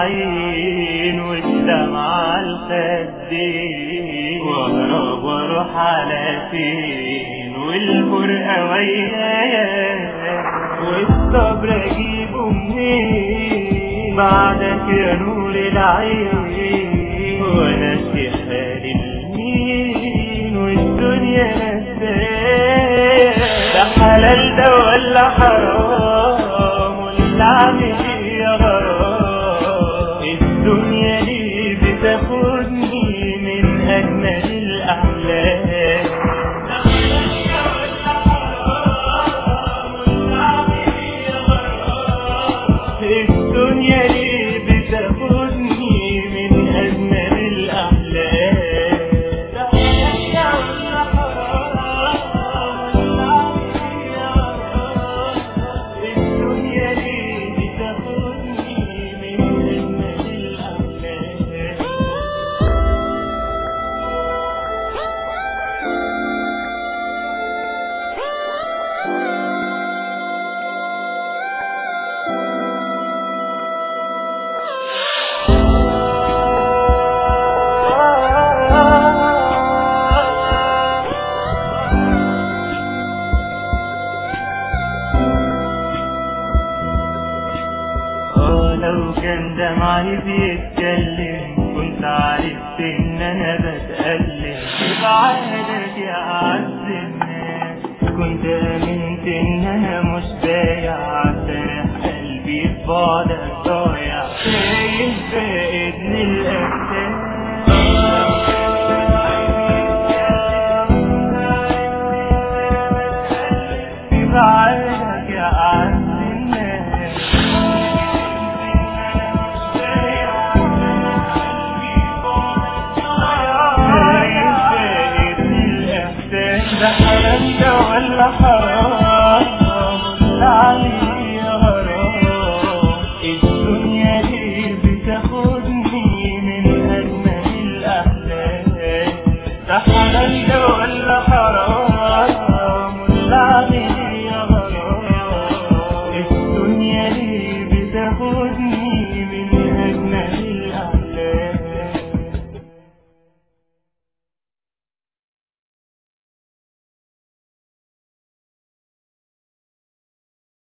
العين والدمع الخدين واهرب واروح على فين والفرقة ويايا والصبر اجيبه منين بعدك يا نور العين وانا اشكي حالي لمين والدنيا نسايا ده حلال ده ولا حرام ولا اعمل ايه يا غرام الدنيا ليه بتاخدني من اجمل الاحلام ده حلال ده ولا حرام ولا اعمل ايه يا غرام الدنيا ليه بتاخدني من اجمل الاحلام ده حلال ده ولا حرام ولا اعمل ايه يا غرام الدنيا ليه بتاخدني من اجمل الاحلام اه لو كان دمعي بيتكلم كنت عرفت ان انا بتألم بعادك يا اعز الناس كنت امنت ان انا مش بايع سارح قلبي في بعدك ضايع تايه